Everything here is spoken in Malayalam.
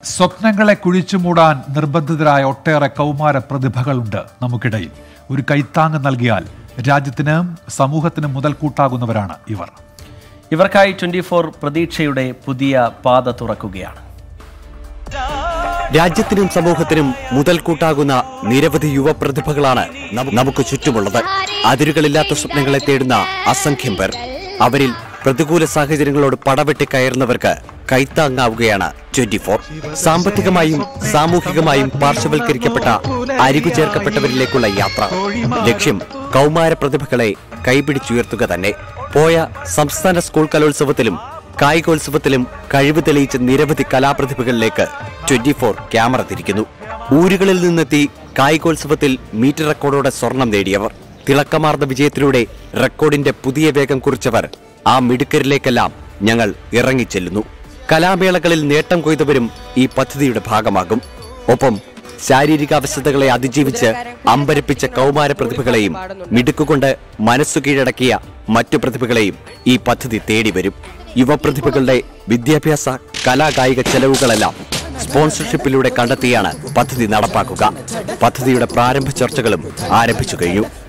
സ്വപ്നങ്ങളെ കുഴിച്ചുമൂടാൻ നിർബന്ധിതരായ ഒട്ടേറെ കൗമാര പ്രതിഭകളുണ്ട് നമുക്കിടയിൽ ഒരു കൈത്താങ് നൽകിയാൽ രാജ്യത്തിന് സമൂഹത്തിന് മുതൽക്കൂട്ടാകുന്നവരാണ് ഇവർ ഇവർക്കായി ട്വന്റി ഫോർ പ്രതീക്ഷയുടെ പുതിയ പാത തുറക്കുകയാണ് രാജ്യത്തിനും സമൂഹത്തിനും മുതൽക്കൂട്ടാകുന്ന നിരവധി യുവപ്രതിഭകളാണ് നമു- നമുക്ക് ചുറ്റുമുള്ളത് അതിരുകളില്ലാത്ത സ്വപ്നങ്ങളെ തേടുന്ന അസംഖ്യം പേർ അവരിൽ പ്രതികൂല സാഹചര്യങ്ങളോട് പടവെട്ടി കയറുന്നവർക്ക് കൈത്താങ്ങാവുകയാണ് ട്വന്റി ഫോർ സാമ്പത്തികമായും സാമൂഹികമായും പാർശ്വവൽക്കരിക്കപ്പെട്ട അരികു ചേർക്കപ്പെട്ടവരിലേക്കുള്ള യാത്ര ലക്ഷ്യം കൗമാര പ്രതിഭകളെ കൈപിടിച്ചുയർത്തുക തന്നെ പോയ സംസ്ഥാന സ്കൂൾ കലോത്സവത്തിലും കായികോത്സവത്തിലും കഴിവ് തെളിയിച്ച നിരവധി കലാപ്രതിഭകളിലേക്ക് ട്വന്റി ഫോർ ക്യാമറ തിരിക്കുന്നു ഊരുകളിൽ നിന്നെത്തി കായികോത്സവത്തിൽ മീറ്റർ റെക്കോർഡോടെ സ്വർണം നേടിയവർ തിളക്കമാർന്ന വിജയത്തിലൂടെ റെക്കോർഡിന്റെ പുതിയ വേഗം കുറിച്ചവർ ആ മിടുക്കരിലേക്കെല്ലാം ഞങ്ങൾ ഇറങ്ങിച്ചെല്ലുന്നു കലാമേളകളിൽ നേട്ടം കൊയ്തവരും ഈ പദ്ധതിയുടെ ഭാഗമാകും ഒപ്പം ശാരീരിക അവസ്ഥകളെ അതിജീവിച്ച് അമ്പരപ്പിച്ച കൗമാര പ്രതിഭകളെയും മിടുക്കുകൊണ്ട് മനസ്സു കീഴടക്കിയ മറ്റു പ്രതിഭകളെയും ഈ പദ്ധതി തേടി വരും യുവപ്രതിഭകളുടെ വിദ്യാഭ്യാസ കലാകായിക ചെലവുകളെല്ലാം സ്പോൺസർഷിപ്പിലൂടെ കണ്ടെത്തിയാണ് പദ്ധതി നടപ്പാക്കുക പദ്ധതിയുടെ പ്രാരംഭ ചർച്ചകളും ആരംഭിച്ചു കഴിഞ്ഞു